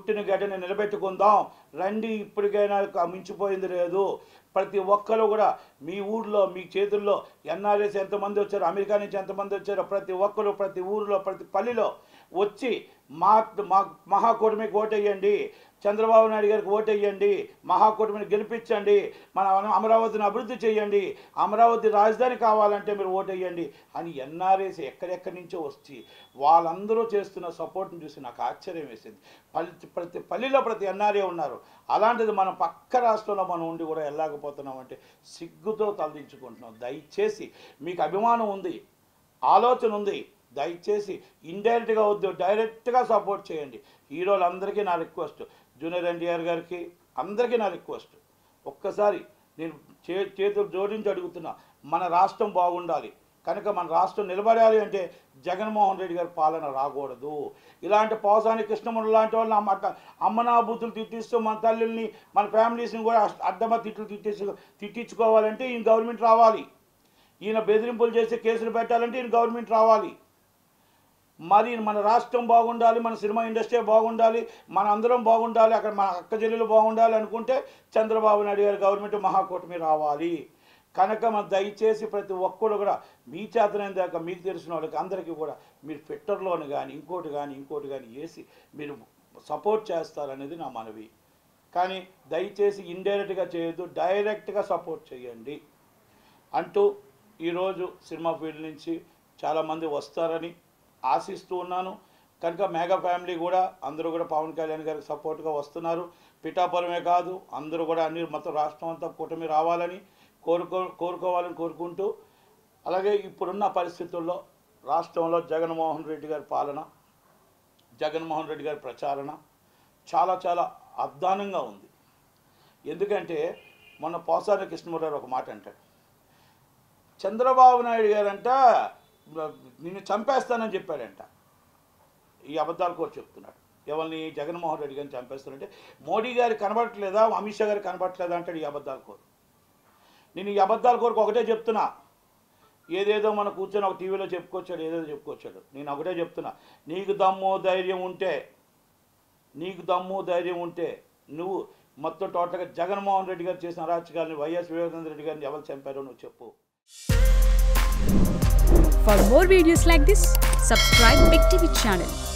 పుట్టిన గడ్డని నిలబెట్టుకుందాం రండి ఇప్పటికైనా క- మించిపోయింది లేదు ప్రతి ఒక్కరు కూడా మీ ఊర్లో మీ చేతుల్లో ఎన్ఆర్ఎస్ ఎంతమంది వచ్చారు అమెరికా నుంచి ఎంతమంది వచ్చారో ప్రతి ఒక్కరు ప్రతి ఊరిలో ప్రతి పల్లెలో వచ్చి మా మా మహాకూటమికి ఓటేయండి చంద్రబాబు నాయుడు గారికి ఓటేయండి మహాకూటమిని గెలిపించండి మన అమరావతిని అభివృద్ధి చేయండి అమరావతి రాజధాని కావాలంటే మీరు ఓటేయండి అని ఎన్ఆర్ఎస్ ఎక్కడెక్కడి నుంచో వచ్చి వాళ్ళందరూ చేస్తున్న సపోర్ట్ని చూసి నాకు ఆశ్చర్యం వేసింది పల్లి ప్రతి పల్లిలో ప్రతి ఎన్ఆర్ఏ ఉన్నారు అలాంటిది మనం పక్క రాష్ట్రంలో మనం ఉండి కూడా వెళ్ళలేకపోతున్నాం అంటే సిగ్గుతో తలదించుకుంటున్నాం దయచేసి మీకు అభిమానం ఉంది ఆలోచన ఉంది దయచేసి ఇండైరెక్ట్గా వద్దు డైరెక్ట్గా సపోర్ట్ చేయండి హీరోలందరికీ నా రిక్వెస్ట్ జూనియర్ ఎన్టీఆర్ గారికి అందరికీ నా రిక్వెస్ట్ ఒక్కసారి నేను చే చేతులు జోడించి అడుగుతున్నా మన రాష్ట్రం బాగుండాలి కనుక మన రాష్ట్రం నిలబడాలి అంటే జగన్మోహన్ రెడ్డి గారి పాలన రాకూడదు ఇలాంటి పోసాని కృష్ణముడు లాంటి వాళ్ళని అమ్మ అమ్మనా బూతులు తిట్టిస్తూ మన తల్లుల్ని మన ఫ్యామిలీస్ని కూడా అష్ట- అడ్డమ తిట్లు తిట్టించు తిట్టించుకోవాలంటే ఈయన గవర్నమెంట్ రావాలి ఈయన బెదిరింపులు చేసి కేసులు పెట్టాలంటే ఈయన గవర్నమెంట్ రావాలి మరి మన రాష్ట్రం బాగుండాలి మన సినిమా ఇండస్ట్రీ బాగుండాలి మన అందరం బాగుండాలి అక్కడ మన అక్క చెల్లెలు బాగుండాలి అనుకుంటే చంద్రబాబు నాయుడు గారి గవర్నమెంట్ మహాకూటమి రావాలి కనుక మన దయచేసి ప్రతి ఒక్కరు కూడా మీ చేతనైన దాకా మీకు తెలిసిన వాళ్ళకి అందరికీ కూడా మీరు ట్విట్టర్లోని కానీ ఇంకోటి కానీ ఇంకోటి కానీ వేసి మీరు సపోర్ట్ చేస్తారనేది నా మనవి కానీ దయచేసి ఇండైరెక్ట్గా చేయొద్దు డైరెక్ట్గా సపోర్ట్ చేయండి అంటూ ఈరోజు సినిమా ఫీల్డ్ నుంచి చాలామంది వస్తారని ఆశిస్తూ ఉన్నాను కనుక మేఘా ఫ్యామిలీ కూడా అందరూ కూడా పవన్ కళ్యాణ్ గారికి సపోర్ట్గా వస్తున్నారు పిఠాపురమే కాదు అందరూ కూడా అన్ని మొత్తం రాష్ట్రం అంతా కూటమి రావాలని కోరుకో కోరుకోవాలని కోరుకుంటూ అలాగే ఇప్పుడున్న పరిస్థితుల్లో రాష్ట్రంలో జగన్మోహన్ రెడ్డి గారి పాలన జగన్మోహన్ రెడ్డి గారి ప్రచారణ చాలా చాలా అద్దానంగా ఉంది ఎందుకంటే మొన్న పోసాని కృష్ణమూర్తి ఒక మాట అంటాడు చంద్రబాబు నాయుడు గారంట నిన్ను చంపేస్తానని చెప్పాడంట ఈ అబద్ధాలు కూడా చెప్తున్నాడు ఎవరిని జగన్మోహన్ రెడ్డి గారిని చంపేస్తానంటే మోడీ గారు కనబడట్లేదా అమిత్ షా గారు కనబడట్లేదా అంటాడు ఈ అబద్ధాల కోరు నేను ఈ అబద్ధాల కోరుకు ఒకటే చెప్తున్నా ఏదేదో మన కూర్చొని ఒక టీవీలో చెప్పుకొచ్చాడు ఏదేదో చెప్పుకొచ్చాడు నేను ఒకటే చెప్తున్నా నీకు దమ్ము ధైర్యం ఉంటే నీకు దమ్ము ధైర్యం ఉంటే నువ్వు మొత్తం టోటల్గా జగన్మోహన్ రెడ్డి గారు చేసిన అరాచకాలని వైఎస్ వివేకానంద రెడ్డి గారిని ఎవరు చంపారో నువ్వు చెప్పు For more videos like this, subscribe Big TV channel